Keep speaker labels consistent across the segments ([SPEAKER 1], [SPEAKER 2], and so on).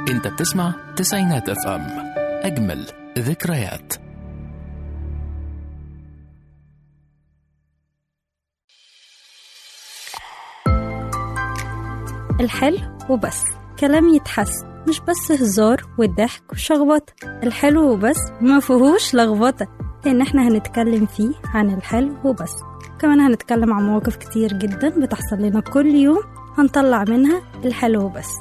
[SPEAKER 1] انت بتسمع تسعينات اف ام اجمل ذكريات
[SPEAKER 2] الحلو وبس كلام يتحس مش بس هزار والضحك والشخبطة الحلو وبس ما فيهوش لخبطة لأن احنا هنتكلم فيه عن الحلو وبس كمان هنتكلم عن مواقف كتير جدا بتحصل لنا كل يوم هنطلع منها الحلو وبس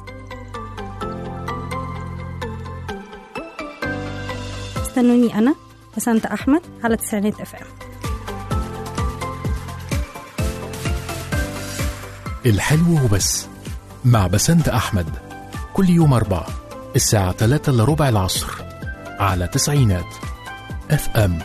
[SPEAKER 2] استنوني أنا بسنت أحمد على تسعينات اف ام
[SPEAKER 1] الحلو وبس مع بسنت أحمد كل يوم أربعة الساعة 3 إلا ربع العصر على تسعينات اف ام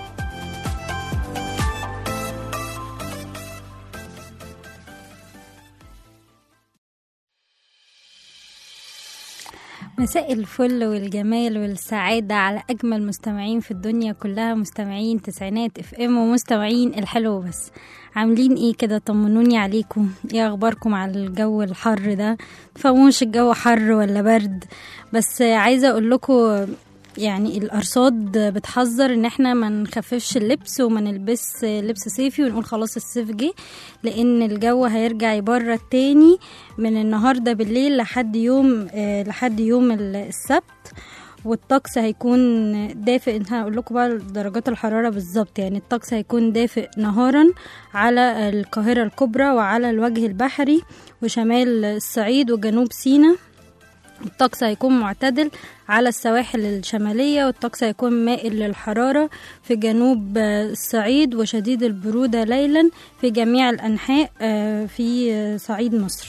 [SPEAKER 2] مساء الفل والجمال والسعادة على أجمل مستمعين في الدنيا كلها مستمعين تسعينات اف ام ومستمعين الحلو بس عاملين ايه كده طمنوني عليكم ايه اخباركم على الجو الحر ده تفهموش الجو حر ولا برد بس عايزة اقول لكم يعني الارصاد بتحذر ان احنا ما نخففش اللبس وما نلبس لبس صيفي ونقول خلاص الصيف جه لان الجو هيرجع يبرد تاني من النهارده بالليل لحد يوم آه، لحد يوم ال- السبت والطقس هيكون دافئ انت هقول لكم بقى درجات الحراره بالظبط يعني الطقس هيكون دافئ نهارا على القاهره الكبرى وعلى الوجه البحري وشمال الصعيد وجنوب سيناء الطقس هيكون معتدل على السواحل الشمالية والطقس هيكون مائل للحرارة في جنوب آه، الصعيد وشديد البرودة ليلا في جميع الأنحاء آه، في آه، صعيد مصر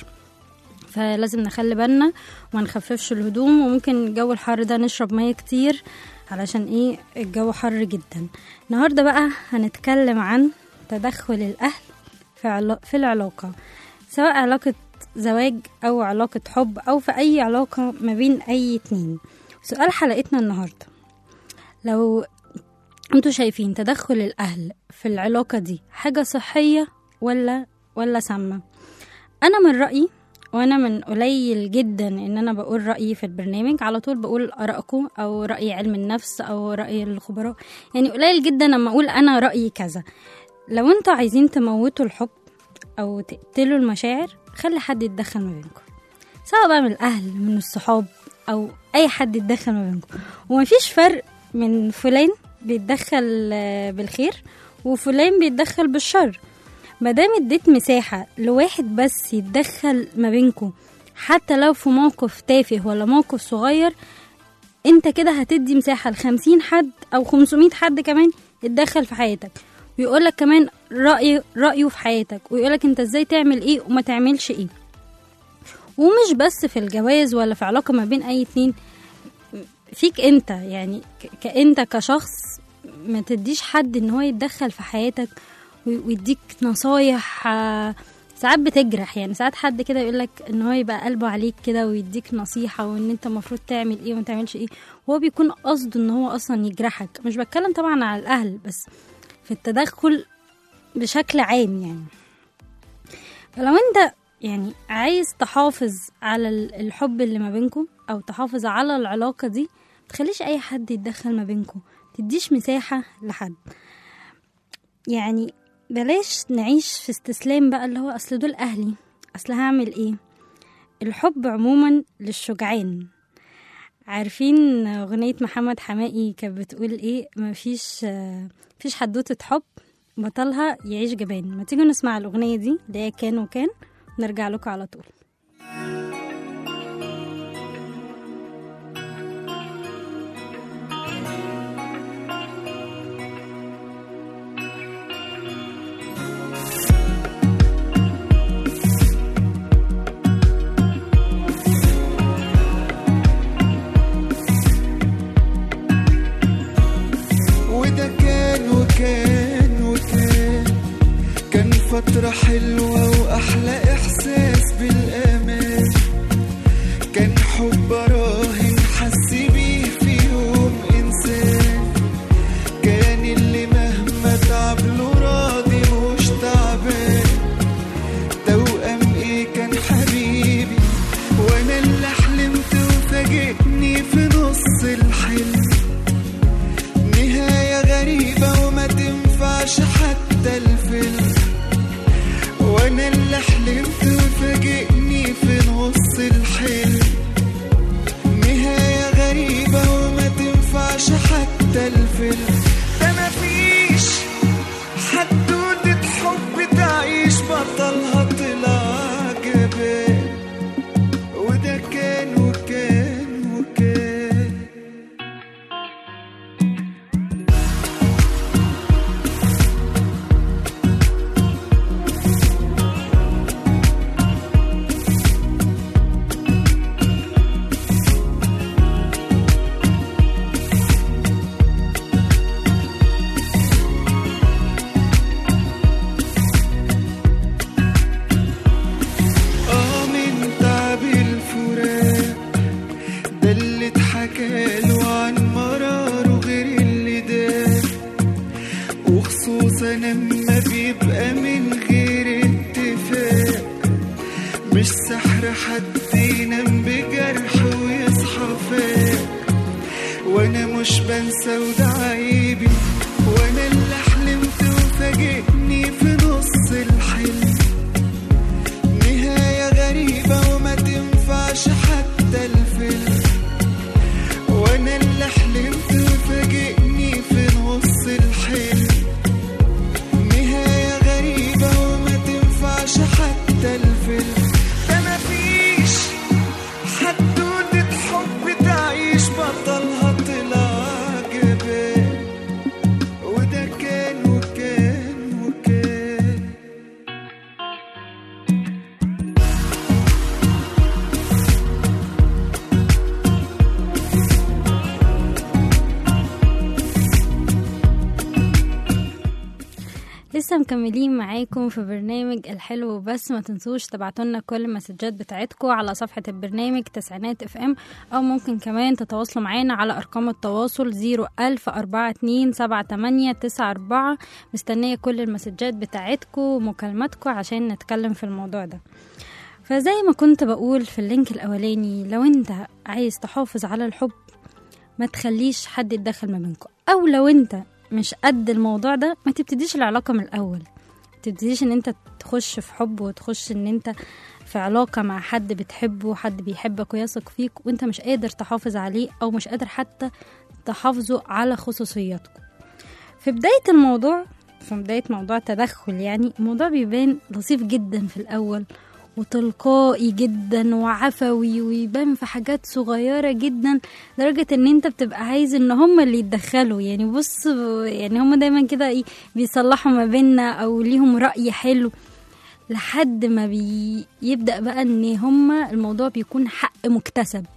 [SPEAKER 2] فلازم نخلي بالنا وما نخففش الهدوم وممكن الجو الحر ده نشرب مية كتير علشان ايه الجو حر جدا النهاردة بقى هنتكلم عن تدخل الأهل في, علا- في العلاقة سواء علاقة زواج أو علاقة حب أو في أي علاقة ما بين أي اتنين سؤال حلقتنا النهاردة لو انتوا شايفين تدخل الأهل في العلاقة دي حاجة صحية ولا ولا سامة أنا من رأيي وانا من قليل جدا ان انا بقول رايي في البرنامج على طول بقول ارائكم او راي علم النفس او راي الخبراء يعني قليل جدا لما اقول انا رايي كذا لو انتوا عايزين تموتوا الحب او تقتلوا المشاعر خلي حد يتدخل ما بينكم سواء بقى من الاهل من الصحاب او اي حد يتدخل ما بينكم ومفيش فرق من فلان بيتدخل آه، بالخير وفلان بيتدخل بالشر مادام اديت مساحة لواحد بس يتدخل ما بينكم حتى لو في موقف تافه ولا موقف صغير انت كده هتدي مساحة لخمسين حد او خمسمية حد كمان يتدخل في حياتك ويقولك كمان رأي رأيه في حياتك ويقولك انت ازاي تعمل ايه وما تعملش ايه ومش بس في الجواز ولا في علاقة ما بين اي اتنين فيك انت يعني ك- كانت كشخص ما تديش حد ان هو يتدخل في حياتك وي- ويديك نصايح آه، ساعات بتجرح يعني ساعات حد كده يقول لك ان هو يبقى قلبه عليك كده ويديك نصيحه وان انت المفروض تعمل ايه وما تعملش ايه وهو بيكون قصده ان هو اصلا يجرحك مش بتكلم طبعا على الاهل بس في التدخل بشكل عام يعني فلو انت يعني عايز تحافظ على ال- الحب اللي ما بينكم او تحافظ على العلاقه دي متخليش اي حد يتدخل ما بينكم تديش مساحه لحد يعني بلاش نعيش في استسلام بقى اللي هو اصل دول اهلي اصل هعمل ايه الحب عموما للشجعان عارفين اغنية محمد حماقي كانت بتقول ايه مفيش آه، مفيش حدوتة حب بطلها يعيش جبان ما تيجوا نسمع الاغنية دي اللي هي كان وكان نرجع لكم على طول
[SPEAKER 3] وده كان وكان وكان كان فترة حلوة وأحلى إحساس بالقلب مش سحر حد ينام بجرح ويصحى فاق وانا مش بنسى وده عيبي وانا اللي حلمت وفاجئني في نص الحلم نهاية غريبة وما تنفعش حتى الفيلم وانا اللي حلمت وفاجئني في نص الحلم نهاية غريبة وما تنفعش حتى الفيلم ده مفيش حدودة حب تعيش بطلها طلع جبال وده كان وكان وكان
[SPEAKER 2] لسه مكملين معاكم في برنامج الحلو بس ما تنسوش تبعتولنا كل المسجات بتاعتكم على صفحة البرنامج تسعينات اف ام او ممكن كمان تتواصلوا معانا على ارقام التواصل زيرو الف اربعة اتنين سبعة تمانية تسعة اربعة مستنية كل المسجات بتاعتكم ومكالماتكم عشان نتكلم في الموضوع ده فزي ما كنت بقول في اللينك الاولاني لو انت عايز تحافظ على الحب ما تخليش حد يتدخل ما بينكم او لو انت مش قد الموضوع ده ما تبتديش العلاقه من الاول ما تبتديش ان انت تخش في حب وتخش ان انت في علاقه مع حد بتحبه حد بيحبك ويثق فيك وانت مش قادر تحافظ عليه او مش قادر حتى تحافظوا على خصوصياتكم في بدايه الموضوع في بدايه موضوع التدخل يعني الموضوع بيبان لطيف جدا في الاول وتلقائي جدا وعفوي ويبان في حاجات صغيرة جدا لدرجة ان انت بتبقى عايز ان هم اللي يتدخلوا يعني بص يعني هم دايما كده ايه بيصلحوا ما بيننا او ليهم رأي حلو لحد ما بيبدأ بقى ان هم الموضوع بيكون حق مكتسب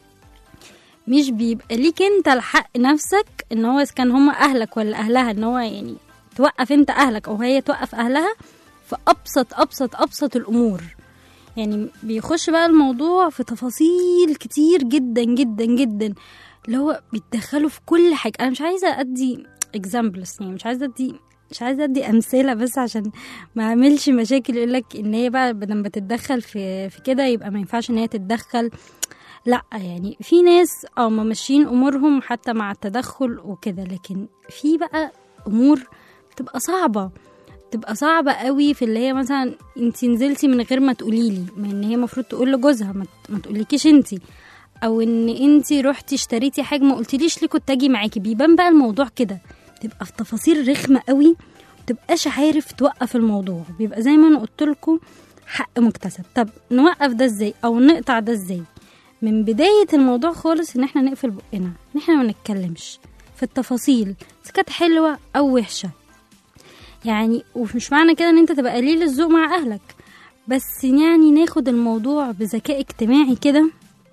[SPEAKER 2] مش بيبقى ليك انت الحق نفسك ان هو اذا كان هم اهلك ولا اهلها ان هو يعني توقف انت اهلك او هي توقف اهلها في ابسط ابسط ابسط الامور يعني بيخش بقى الموضوع في تفاصيل كتير جدا جدا جدا اللي هو بيتدخلوا في كل حاجه انا مش عايزه ادي اكزامبلز يعني مش عايزه ادي مش عايزه ادي امثله بس عشان ما اعملش مشاكل يقول لك ان هي بقى لما تتدخل في في كده يبقى ما ينفعش ان هي تتدخل لا يعني في ناس اه ما ماشيين امورهم حتى مع التدخل وكده لكن في بقى امور بتبقى صعبه تبقى صعبة قوي في اللي هي مثلا انت نزلتي من غير ما تقولي لي ما ان هي المفروض تقول لجوزها ما, ما تقوليكيش انت او ان انت رحتي اشتريتي حاجة ما قلتليش ليه كنت اجي معاكي بيبان بقى الموضوع كده تبقى في تفاصيل رخمة قوي متبقاش عارف توقف الموضوع بيبقى زي ما انا قلت لكم حق مكتسب طب نوقف ده ازاي او نقطع ده ازاي من بداية الموضوع خالص ان احنا نقفل بقنا ان احنا ما نتكلمش في التفاصيل اذا كانت حلوة او وحشة يعني ومش معنى كده ان انت تبقى قليل الذوق مع اهلك بس يعني ناخد الموضوع بذكاء اجتماعي كده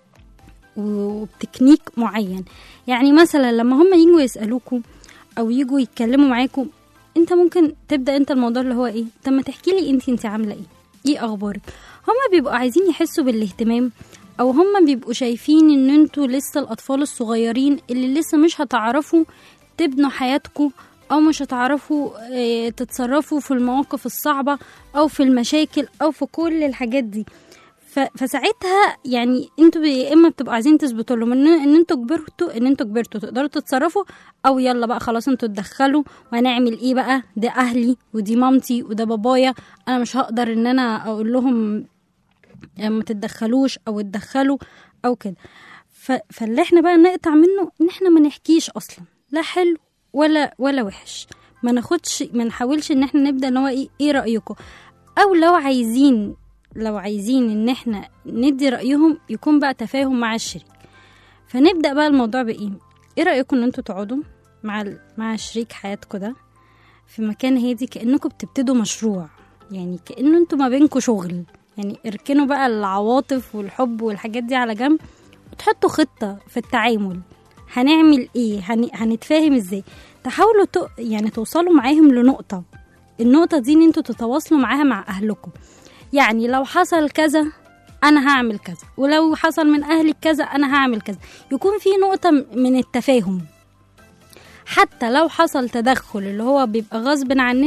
[SPEAKER 2] وبتكنيك معين يعني مثلا لما هم يجوا يسألوكوا او يجوا يتكلموا معاكم انت ممكن تبدا انت الموضوع اللي هو ايه طب ما تحكي لي انت انت عامله ايه ايه اخبارك هما بيبقوا عايزين يحسوا بالاهتمام او هما بيبقوا شايفين ان انتوا لسه الاطفال الصغيرين اللي لسه مش هتعرفوا تبنوا حياتكم او مش هتعرفوا اه تتصرفوا في المواقف الصعبة او في المشاكل او في كل الحاجات دي فساعتها يعني انتوا يا اما بتبقوا عايزين تثبتوا لهم ان ان انتوا كبرتوا ان انتوا كبرتوا تقدروا تتصرفوا او يلا بقى خلاص انتوا تدخلوا وهنعمل ايه بقى ده اهلي ودي مامتي وده بابايا انا مش هقدر ان انا اقول لهم ما تتدخلوش او اتدخلوا او كده فاللي احنا بقى نقطع منه ان احنا ما نحكيش اصلا لا حلو ولا ولا وحش ما ناخدش ما نحاولش ان احنا نبدا ان هو ايه ايه رايكم او لو عايزين لو عايزين ان احنا ندي رايهم يكون بقى تفاهم مع الشريك فنبدا بقى الموضوع بايه ايه رايكم ان انتوا تقعدوا مع مع شريك حياتكم ده في مكان هادي كانكم بتبتدوا مشروع يعني كانه انتوا ما بينكم شغل يعني اركنوا بقى العواطف والحب والحاجات دي على جنب وتحطوا خطه في التعامل هنعمل ايه هن... هنتفاهم ازاي تحاولوا ت... يعني توصلوا معاهم لنقطه النقطه دي ان انتوا تتواصلوا معاها مع اهلكم يعني لو حصل كذا انا هعمل كذا ولو حصل من اهلك كذا انا هعمل كذا يكون في نقطه من التفاهم حتى لو حصل تدخل اللي هو بيبقى غصب عننا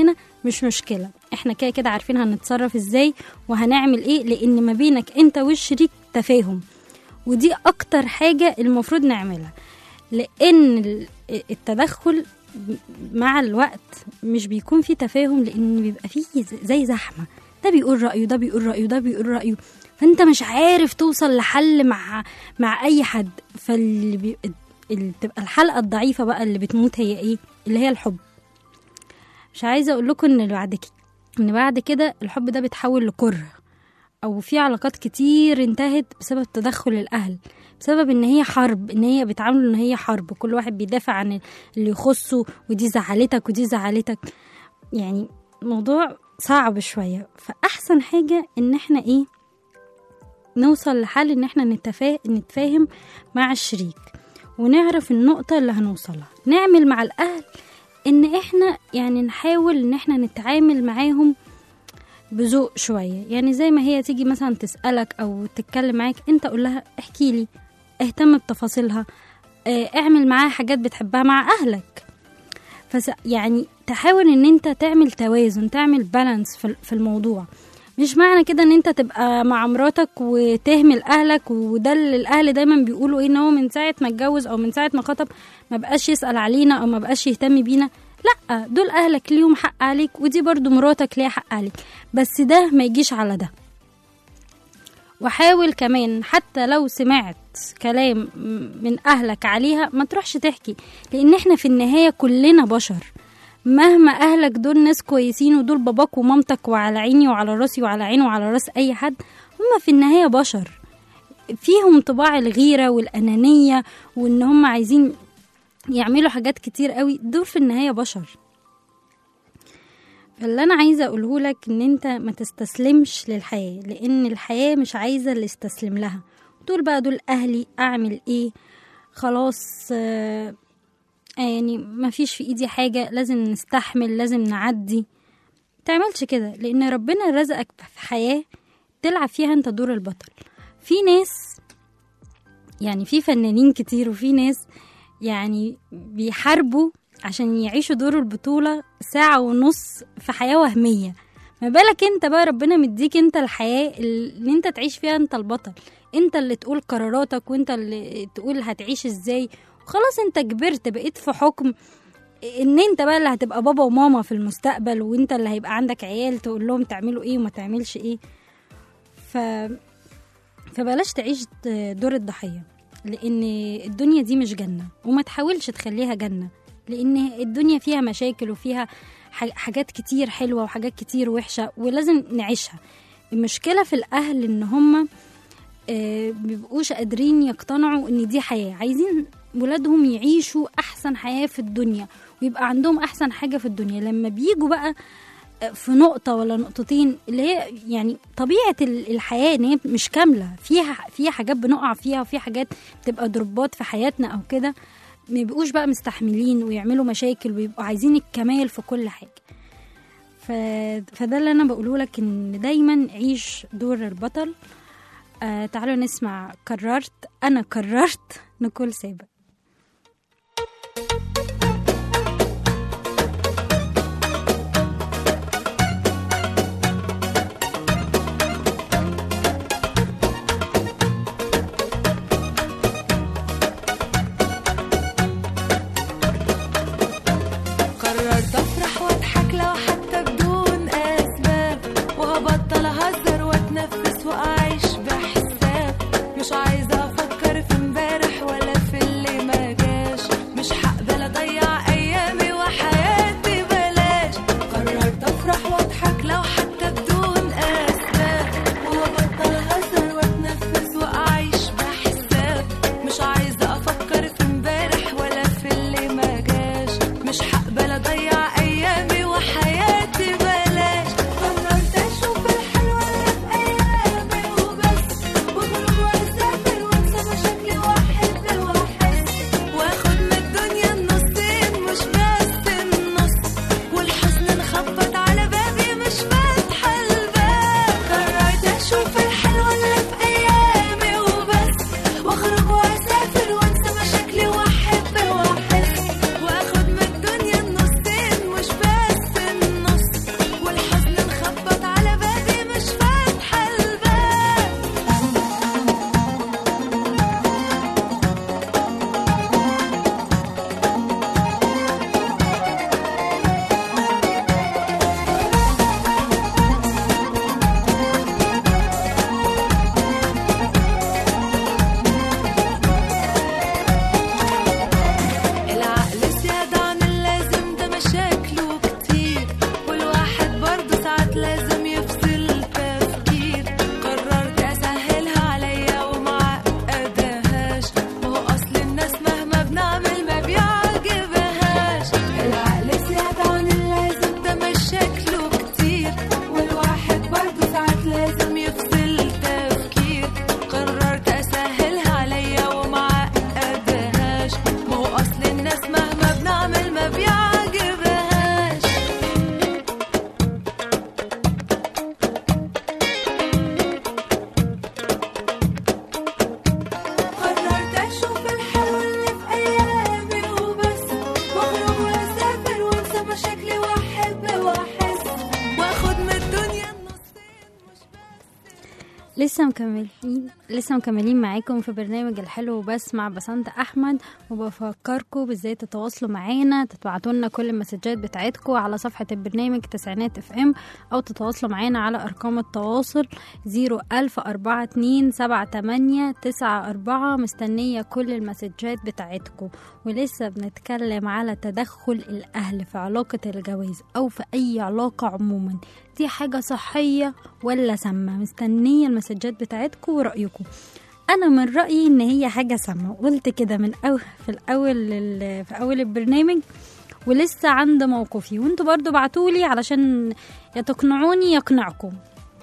[SPEAKER 2] مش مشكله احنا كده كده عارفين هنتصرف ازاي وهنعمل ايه لان ما بينك انت والشريك تفاهم ودي اكتر حاجه المفروض نعملها لان ال- التدخل مع الوقت مش بيكون في تفاهم لان بيبقى فيه زي زحمه ده بيقول رايه ده بيقول رايه ده بيقول رايه فانت مش عارف توصل لحل مع مع اي حد فاللي بي... اللي بتبقى الحلقه الضعيفه بقى اللي بتموت هي ايه اللي هي الحب مش عايزه اقول لكم ان بعد كده ان بعد كده الحب ده بيتحول لكره او في علاقات كتير انتهت بسبب تدخل الاهل بسبب ان هي حرب ان هي بيتعاملوا ان هي حرب كل واحد بيدافع عن اللي يخصه ودي زعلتك ودي زعلتك يعني موضوع صعب شويه فاحسن حاجه ان احنا ايه نوصل لحل ان احنا نتفا... نتفاهم مع الشريك ونعرف النقطة اللي هنوصلها نعمل مع الأهل إن إحنا يعني نحاول إن إحنا نتعامل معاهم بذوق شوية يعني زي ما هي تيجي مثلا تسألك أو تتكلم معاك أنت قول لها احكي لي اهتم بتفاصيلها اه، اعمل معاها حاجات بتحبها مع أهلك فس يعني تحاول ان انت تعمل توازن تعمل بالانس في في الموضوع مش معنى كده ان انت تبقى مع مراتك وتهمل اهلك وده اللي الاهل دايما بيقولوا ايه ان هو من ساعه ما اتجوز او من ساعه ما خطب ما بقاش يسال علينا او ما بقاش يهتم بينا لا دول اهلك ليهم حق عليك ودي برضو مراتك ليها حق عليك بس ده ما يجيش على ده وحاول كمان حتى لو سمعت كلام من اهلك عليها ما تروحش تحكي لان احنا في النهايه كلنا بشر مهما اهلك دول ناس كويسين ودول باباك ومامتك وعلى عيني وعلى راسي وعلى عيني وعلى راس اي حد هما في النهايه بشر فيهم طباع الغيره والانانيه وان هم عايزين يعملوا حاجات كتير قوي دول في النهايه بشر فاللي انا عايزه اقوله لك ان انت ما تستسلمش للحياه لان الحياه مش عايزه اللي يستسلم لها دول بقى دول اهلي اعمل ايه خلاص آه يعني ما فيش في ايدي حاجه لازم نستحمل لازم نعدي تعملش كده لان ربنا رزقك في حياه تلعب فيها انت دور البطل في ناس يعني في فنانين كتير وفي ناس يعني بيحاربوا عشان يعيشوا دور البطولة ساعة ونص في حياة وهمية ما بالك انت بقى ربنا مديك انت الحياة اللي انت تعيش فيها انت البطل انت اللي تقول قراراتك وانت اللي تقول هتعيش ازاي خلاص انت كبرت بقيت في حكم ان انت بقى اللي هتبقى بابا وماما في المستقبل وانت اللي هيبقى عندك عيال تقول لهم تعملوا ايه وما تعملش ايه ف فبلاش تعيش دور الضحية لان الدنيا دي مش جنة وما تحاولش تخليها جنة لان الدنيا فيها مشاكل وفيها حاجات كتير حلوة وحاجات كتير وحشة ولازم نعيشها المشكلة في الأهل إن هم مبيبقوش قادرين يقتنعوا إن دي حياة عايزين ولادهم يعيشوا أحسن حياة في الدنيا ويبقى عندهم أحسن حاجة في الدنيا لما بيجوا بقى في نقطة ولا نقطتين اللي هي يعني طبيعة الحياة إن هي مش كاملة فيها فيها حاجات بنقع فيها وفي حاجات بتبقى ضربات في حياتنا أو كده ما يبقوش بقى مستحملين ويعملوا مشاكل ويبقوا عايزين الكمال في كل حاجة ف... فده اللي أنا بقوله لك إن دايما عيش دور البطل آه تعالوا نسمع قررت أنا قررت نكون سابق
[SPEAKER 4] قررت افرح واضحك لو حتى بدون اسباب وهبطل اهزر واتنفس واعيش بحساب مش عايزه افكر في امبارح ولا في اللي
[SPEAKER 2] لسه مكملين لسه مكملين معاكم في برنامج الحلو بس مع بسنت احمد وبفكركم بازاي تتواصلوا معانا تبعتوا لنا كل المسجات بتاعتكم على صفحه البرنامج تسعينات اف ام او تتواصلوا معانا على ارقام التواصل 01042 مستنيه كل المسجات بتاعتكم ولسه بنتكلم على تدخل الاهل في علاقه الجواز او في اي علاقه عموما دي حاجه صحيه ولا سامه مستنيه المسجات بتاعتكم ورايكم انا من رايي ان هي حاجه سامه قلت كده من أول في الاول ال- في اول البرنامج ولسه عند موقفي وانتوا برضو بعتولي علشان يا تقنعوني يقنعكم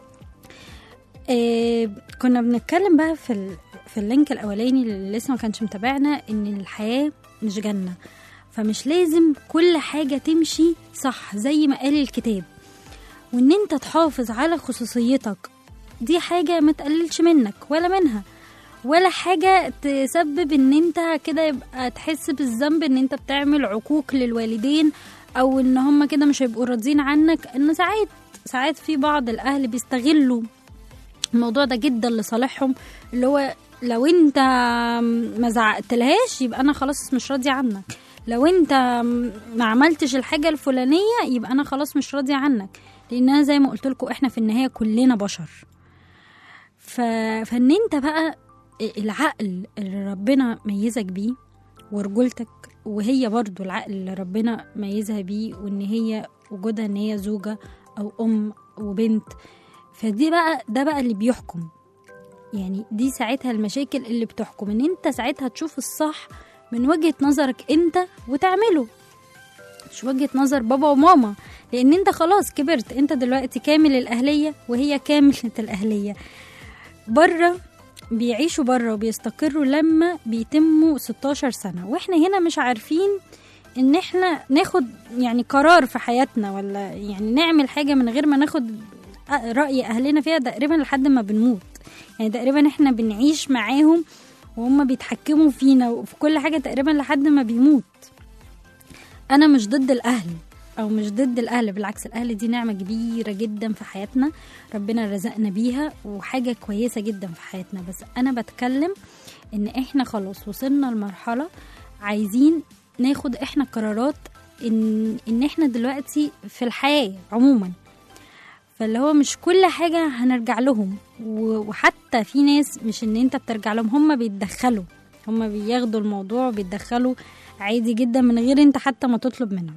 [SPEAKER 2] إيه كنا بنتكلم بقى في ال... في اللينك الاولاني اللي لسه ما كانش متابعنا ان الحياه مش جنه فمش لازم كل حاجه تمشي صح زي ما قال الكتاب وان انت تحافظ على خصوصيتك دي حاجه ما تقللش منك ولا منها ولا حاجة تسبب ان انت كده يبقى تحس بالذنب ان انت بتعمل عقوق للوالدين او ان هم كده مش هيبقوا راضيين عنك ان ساعات ساعات في بعض الاهل بيستغلوا الموضوع ده جدا لصالحهم اللي هو لو انت ما زعقتلهاش يبقى انا خلاص مش راضي عنك لو انت ما عملتش الحاجة الفلانية يبقى انا خلاص مش راضي عنك لانها زي ما قلت لكم احنا في النهاية كلنا بشر ف... فان انت بقى العقل اللي ربنا ميزك بيه ورجولتك وهي برضو العقل اللي ربنا ميزها بيه وان هي وجودها ان هي زوجة او ام وبنت فدي بقى ده بقى اللي بيحكم يعني دي ساعتها المشاكل اللي بتحكم ان انت ساعتها تشوف الصح من وجهة نظرك انت وتعمله مش وجهة نظر بابا وماما لان انت خلاص كبرت انت دلوقتي كامل الاهلية وهي كاملة الاهلية بره بيعيشوا بره وبيستقروا لما بيتموا 16 سنة واحنا هنا مش عارفين ان احنا ناخد يعني قرار في حياتنا ولا يعني نعمل حاجة من غير ما ناخد رأي اهلنا فيها تقريبا لحد ما بنموت يعني تقريبا احنا بنعيش معاهم وهم بيتحكموا فينا وفي كل حاجة تقريبا لحد ما بيموت انا مش ضد الاهل او مش ضد الاهل بالعكس الاهل دي نعمه كبيره جدا في حياتنا ربنا رزقنا بيها وحاجه كويسه جدا في حياتنا بس انا بتكلم ان احنا خلاص وصلنا لمرحله عايزين ناخد احنا قرارات ان ان احنا دلوقتي في الحياه عموما فاللي هو مش كل حاجه هنرجع لهم و- وحتى في ناس مش ان انت بترجع لهم هم بيتدخلوا هم بياخدوا الموضوع وبيتدخلوا عادي جدا من غير انت حتى ما تطلب منهم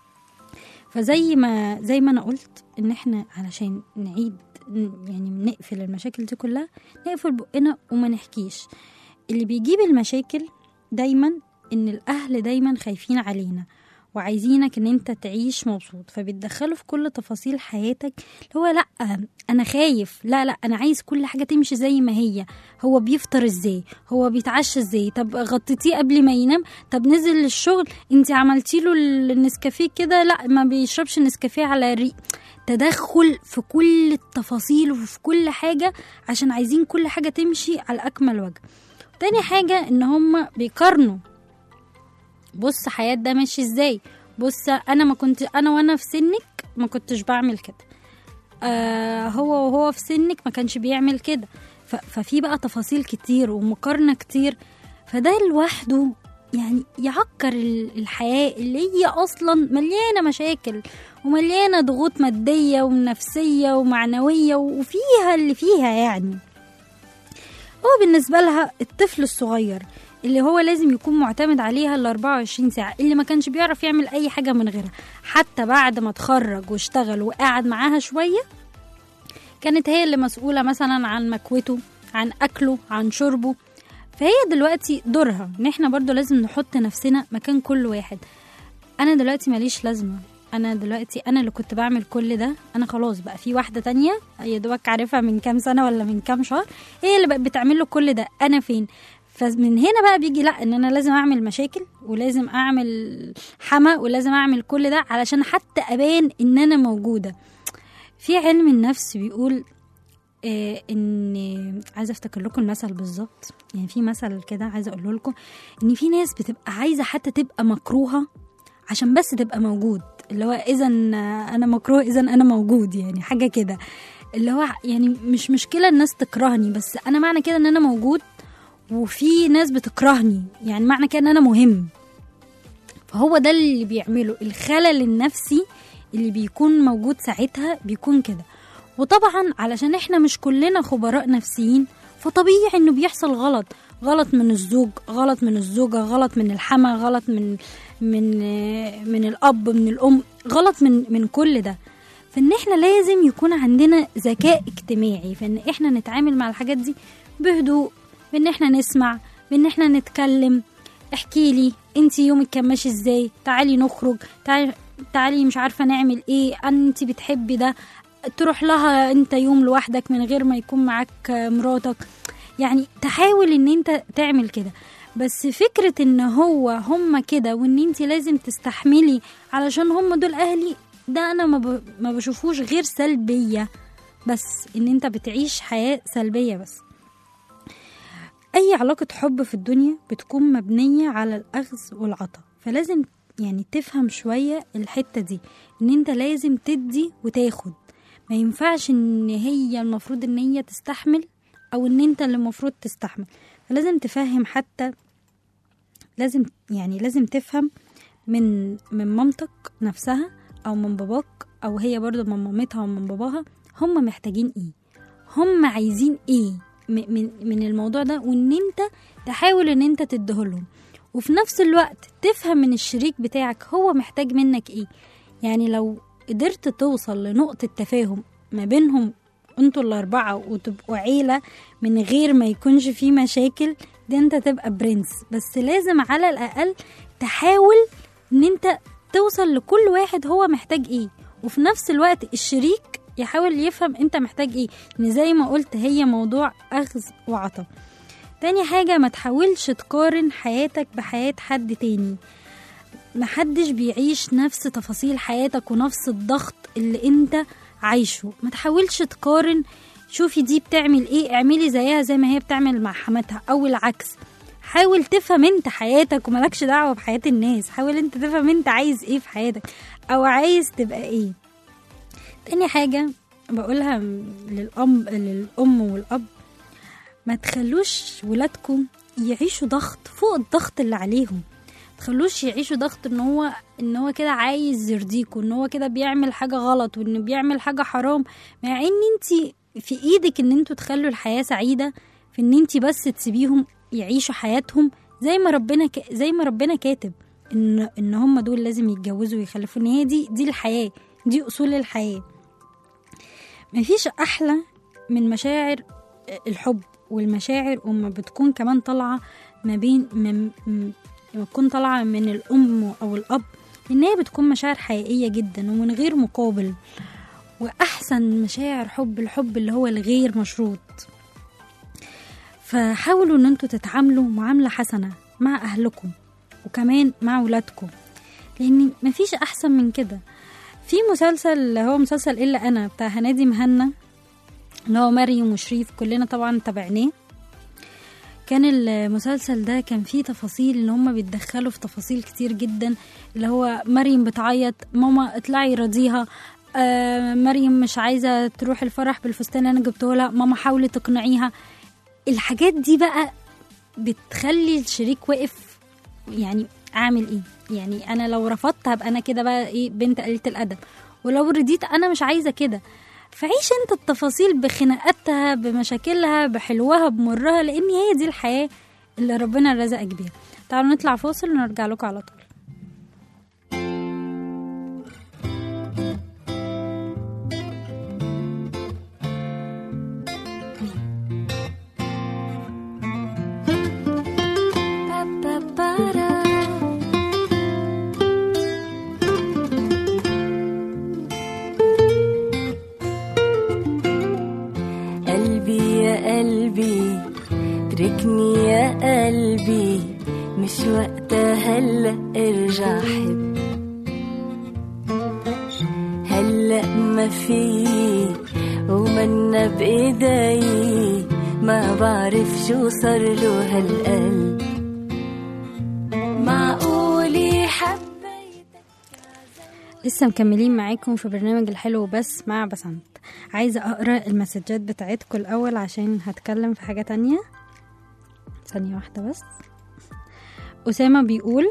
[SPEAKER 2] فزي ما زي ما انا قلت ان احنا علشان نعيد يعني نقفل المشاكل دي كلها نقفل بقنا وما نحكيش اللي بيجيب المشاكل دايما ان الاهل دايما خايفين علينا وعايزينك ان انت تعيش مبسوط فبيتدخلوا في كل تفاصيل حياتك اللي هو لا انا خايف لا لا انا عايز كل حاجه تمشي زي ما هي هو بيفطر ازاي هو بيتعشى ازاي طب غطيتيه قبل ما ينام طب نزل الشغل انت عملتي له النسكافيه كده لا ما بيشربش النسكافيه على الريق تدخل في كل التفاصيل وفي كل حاجه عشان عايزين كل حاجه تمشي على اكمل وجه تاني حاجه ان هم بيقارنوا بص حياة ده ماشي ازاي بص انا ما كنت انا وانا في سنك ما كنتش بعمل كده آه هو وهو في سنك ما كانش بيعمل كده ف- ففي بقى تفاصيل كتير ومقارنة كتير فده لوحده يعني يعكر ال- الحياة اللي هي أصلا مليانة مشاكل ومليانة ضغوط مادية ونفسية ومعنوية وفيها اللي فيها يعني هو بالنسبة لها الطفل الصغير اللي هو لازم يكون معتمد عليها ال 24 ساعة اللي ما كانش بيعرف يعمل أي حاجة من غيرها حتى بعد ما اتخرج واشتغل وقعد معاها شوية كانت هي اللي مسؤولة مثلا عن مكوته عن أكله عن شربه فهي دلوقتي دورها ان احنا برضو لازم نحط نفسنا مكان كل واحد انا دلوقتي ماليش لازمة انا دلوقتي انا اللي كنت بعمل كل ده انا خلاص بقى في واحدة تانية يا دوبك عارفها من كام سنة ولا من كام شهر هي اللي بقت بتعمل له كل ده انا فين فمن هنا بقى بيجي لا ان انا لازم اعمل مشاكل ولازم اعمل حما ولازم اعمل كل ده علشان حتى ابان ان انا موجوده في علم النفس بيقول آه ان عايزه افتكر لكم المثل بالظبط يعني في مثل كده عايزه اقوله لكم ان في ناس بتبقى عايزه حتى تبقى مكروهه عشان بس تبقى موجود اللي هو اذا انا مكروه اذا انا موجود يعني حاجه كده اللي هو يعني مش مشكله الناس تكرهني بس انا معنى كده ان انا موجود وفي ناس بتكرهني يعني معنى كده ان انا مهم فهو ده اللي بيعمله الخلل النفسي اللي بيكون موجود ساعتها بيكون كده وطبعا علشان احنا مش كلنا خبراء نفسيين فطبيعي انه بيحصل غلط غلط من الزوج غلط من الزوجة غلط من الحما غلط من من من الأب من الأم غلط من من كل ده فإن احنا لازم يكون عندنا ذكاء اجتماعي فإن احنا نتعامل مع الحاجات دي بهدوء بإن احنا نسمع بإن احنا نتكلم احكي لي انت يومك كان ماشي ازاي تعالي نخرج تعالي تعالي مش عارفه نعمل ايه انت بتحبي ده تروح لها انت يوم لوحدك من غير ما يكون معاك مراتك يعني تحاول ان انت تعمل كده بس فكرة ان هو هم كده وان انت لازم تستحملي علشان هم دول اهلي ده انا ما, ب... ما بشوفوش غير سلبية بس ان انت بتعيش حياة سلبية بس اي علاقة حب في الدنيا بتكون مبنية على الاخذ والعطاء فلازم يعني تفهم شوية الحتة دي ان انت لازم تدي وتاخد ما ينفعش ان هي المفروض ان هي تستحمل او ان انت اللي المفروض تستحمل فلازم تفهم حتى لازم يعني لازم تفهم من من مامتك نفسها او من باباك او هي برضو من مامتها ومن باباها هم محتاجين ايه هم عايزين ايه م- من من الموضوع ده وان انت تحاول ان انت تديهولهم وفي نفس الوقت تفهم من الشريك بتاعك هو محتاج منك ايه يعني لو قدرت توصل لنقطة تفاهم ما بينهم انتوا الأربعة وتبقوا عيلة من غير ما يكونش في مشاكل ده انت تبقى برنس بس لازم على الأقل تحاول ان انت توصل لكل واحد هو محتاج ايه وفي نفس الوقت الشريك يحاول يفهم انت محتاج ايه ان زي ما قلت هي موضوع اخذ وعطاء تاني حاجة ما تحاولش تقارن حياتك بحياة حد تاني محدش بيعيش نفس تفاصيل حياتك ونفس الضغط اللي انت عايشه ما تحاولش تقارن شوفي دي بتعمل ايه اعملي زيها زي ما هي بتعمل مع حماتها او العكس حاول تفهم انت حياتك وملكش دعوة بحياة الناس حاول انت تفهم انت عايز ايه في حياتك او عايز تبقى ايه تاني حاجة بقولها للأم للأم والأب ما تخلوش ولادكم يعيشوا ضغط فوق الضغط اللي عليهم تخلوش يعيشوا ضغط ان هو ان هو كده عايز يرضيكوا ان هو كده بيعمل حاجه غلط وانه بيعمل حاجه حرام مع ان انت في ايدك ان انتوا تخلوا الحياه سعيده في ان انت بس تسيبيهم يعيشوا حياتهم زي ما ربنا ك... زي ما ربنا كاتب ان ان هم دول لازم يتجوزوا ويخلفوا ان هي دي دي الحياه دي اصول الحياه مفيش احلى من مشاعر الحب والمشاعر وما بتكون كمان طالعه ما بين من لما تكون طالعة من الأم أو الأب إن هي بتكون مشاعر حقيقية جدا ومن غير مقابل وأحسن مشاعر حب الحب اللي هو الغير مشروط فحاولوا إن انتوا تتعاملوا معاملة حسنة مع أهلكم وكمان مع ولادكم لأن مفيش أحسن من كده في مسلسل هو مسلسل إلا أنا بتاع هنادي مهنا اللي هو مريم وشريف كلنا طبعا تابعناه كان المسلسل ده كان فيه تفاصيل ان هما بيتدخلوا في تفاصيل كتير جدا اللي هو مريم بتعيط ماما اطلعي راضيها آه مريم مش عايزه تروح الفرح بالفستان اللي انا جبته لها ماما حاولي تقنعيها الحاجات دي بقى بتخلي الشريك واقف يعني اعمل ايه يعني انا لو رفضت هبقى انا كده بقى ايه بنت قليله الادب ولو رضيت انا مش عايزه كده فعيش انت التفاصيل بخناقاتها بمشاكلها بحلوها بمرها لان هي دي الحياه اللي ربنا رزقك بيها تعالوا نطلع فاصل ونرجع لكم على طول
[SPEAKER 5] قلبي يا قلبي تركني يا قلبي مش وقتها هلا ارجع حب هلا ما في ومنا بايدي ما بعرف شو صار له هالقلب معقولي حبيت
[SPEAKER 2] لسه مكملين معاكم في برنامج الحلو بس مع بسنت عايزة أقرأ المسجات بتاعتكم الأول عشان هتكلم في حاجة تانية ثانية واحدة بس أسامة بيقول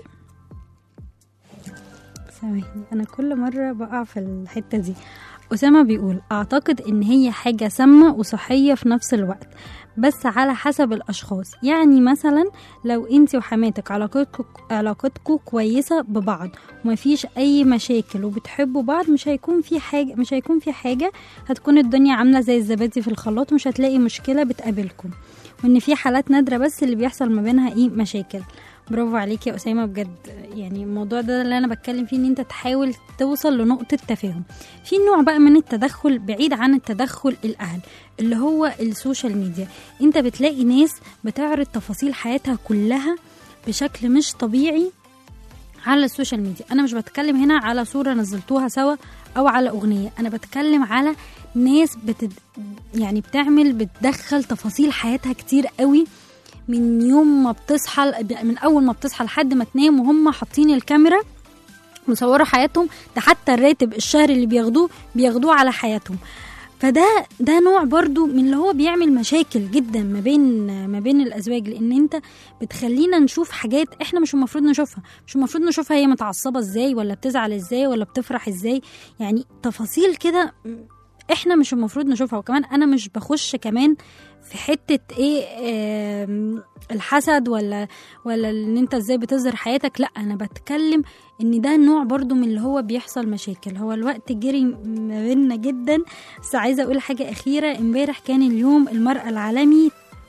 [SPEAKER 2] سامحني أنا كل مرة بقع في الحتة دي أسامة بيقول أعتقد إن هي حاجة سامة وصحية في نفس الوقت بس على حسب الأشخاص يعني مثلا لو انت وحماتك علاقتكم علاقتكم كويسة ببعض ومفيش أي مشاكل وبتحبوا بعض مش هيكون في حاجة مش هيكون في حاجة هتكون الدنيا عاملة زي الزبادي في الخلاط ومش هتلاقي مشكلة بتقابلكم وإن في حالات نادرة بس اللي بيحصل ما بينها إيه مشاكل برافو عليك يا أسامة بجد يعني الموضوع ده اللي أنا بتكلم فيه إن أنت تحاول توصل لنقطة تفاهم في نوع بقى من التدخل بعيد عن التدخل الأهل اللي هو السوشيال ميديا انت بتلاقي ناس بتعرض تفاصيل حياتها كلها بشكل مش طبيعي على السوشيال ميديا انا مش بتكلم هنا على صورة نزلتوها سوا او على اغنية انا بتكلم على ناس بتد... يعني بتعمل بتدخل تفاصيل حياتها كتير قوي من يوم ما بتصحى من اول ما بتصحى لحد ما تنام وهم حاطين الكاميرا مصورة حياتهم ده حتى الراتب الشهري اللي بياخدوه بياخدوه على حياتهم فده ده نوع برضو من اللي هو بيعمل مشاكل جدا ما بين ما بين الازواج لان انت بتخلينا نشوف حاجات احنا مش المفروض نشوفها مش المفروض نشوفها هي متعصبه ازاي ولا بتزعل ازاي ولا بتفرح ازاي يعني تفاصيل كده احنا مش المفروض نشوفها وكمان انا مش بخش كمان في حته ايه آم، الحسد ولا ولا ان انت ازاي بتظهر حياتك لا انا بتكلم ان ده نوع برضو من اللي هو بيحصل مشاكل هو الوقت جري ما بيننا جدا بس عايزه اقول حاجه اخيره امبارح كان اليوم المراه العالمي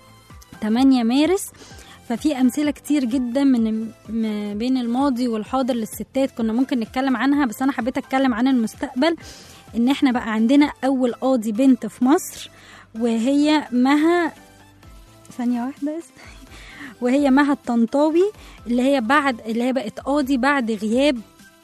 [SPEAKER 2] 8 مارس ففي امثله كتير جدا من ما بين الماضي والحاضر للستات كنا ممكن نتكلم عنها بس انا حبيت اتكلم عن المستقبل ان احنا بقى عندنا اول قاضي بنت في مصر وهي مها ثانيه واحده بس وهي مها الطنطاوي اللي هي بعد اللي هي بقت قاضي بعد غياب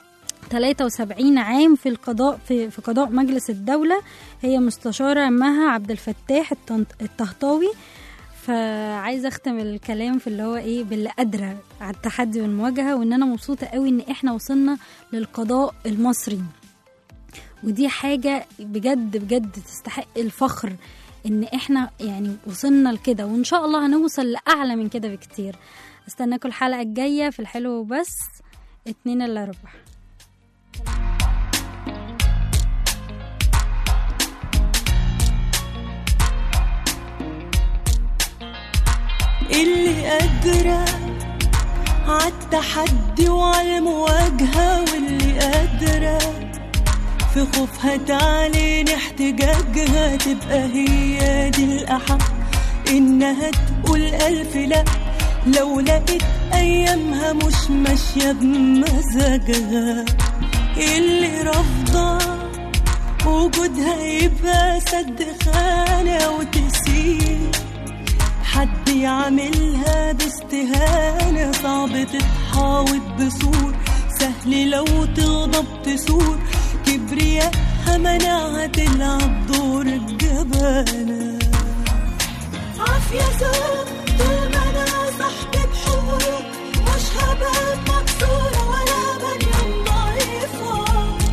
[SPEAKER 2] 73 عام في القضاء في, في قضاء مجلس الدولة هي مستشارة مها عبد الفتاح الطنط- الطهطاوي فعايزه اختم الكلام في اللي هو ايه باللي قادره على التحدي والمواجهه وان انا مبسوطه قوي ان احنا وصلنا للقضاء المصري ودي حاجه بجد بجد تستحق الفخر ان احنا يعني وصلنا لكده وان شاء الله هنوصل لاعلى من كده بكتير استناكم الحلقه الجايه في الحلو وبس اتنين الا ربع
[SPEAKER 6] اللي قادرة عالتحدي وعالمواجهة واللي قادرة في خوفها تعلن احتجاجها تبقى هي دي الأحق إنها تقول ألف لأ لو لقيت أيامها مش ماشية بمزاجها اللي رافضة وجودها يبقى سد خانة وتسيب حد يعملها باستهانة صعب تتحاوط بسور سهل لو تغضب تثور كبرياءها منعها تلعب دور الجبانة عافية زوج طول ما أنا صاحبة حقوق مش هبقى مكسورة ولا بنيان ضعيفة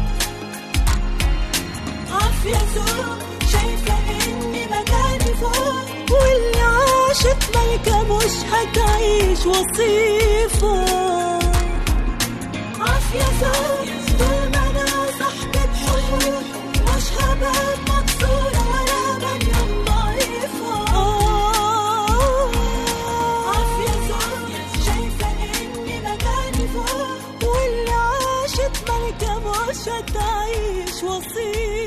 [SPEAKER 6] عافية زوج شايفة إني مكاني فوق واللي عاشت ملكة مش هتعيش وصيفة عافية زوج طول ما أنا صاحبة حقوق مش هبقى مكسورة ولا بنيان ضعيفة عافية زوج شايفة إني مكاني فوق واللي عاشت ملكة مش هتعيش وصيفة